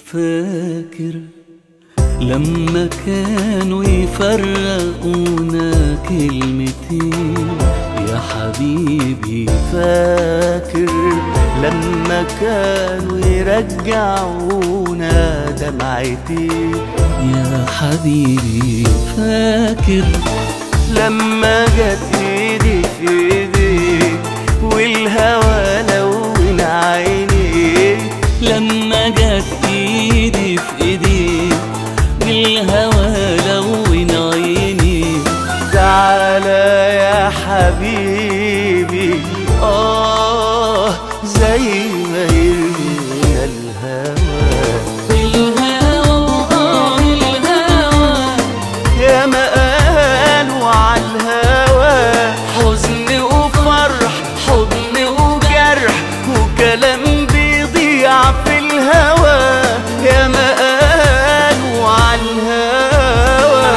فاكر لما كانوا يفرقونا كلمتين يا حبيبي فاكر لما كانوا يرجعونا دمعتي يا حبيبي فاكر لما جت ايدي في ايديك والهوى لون عينيك لما جت ايدي في ايديك والهوى لون عيني تعالى يا حبيبي اه زي ما يرمينا الهوى الهوى وآه الهوى يا ما قالوا على الهوى حزن وفرح حضن وجرح وكلام بيضيع في الهوى يا ما قالوا على الهوى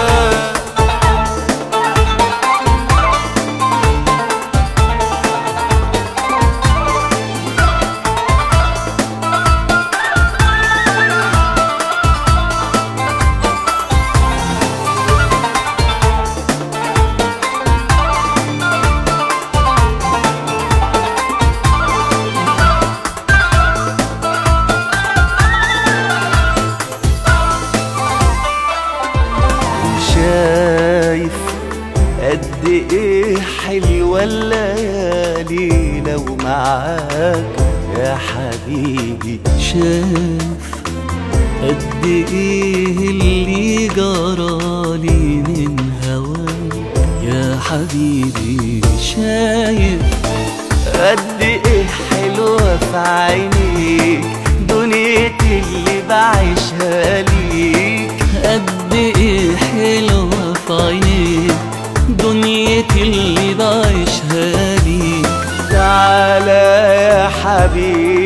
شايف قد ايه حلوة الليالي لو معاك يا حبيبي شاف قد ايه اللي جرالي من هواك يا حبيبي شايف قد ايه حلوة في عينيك دنيتي اللي بعيشها ليك قد ايه حلوة في عينيك دنيتي اللي بعيشها ليك تعالى يا حبيبي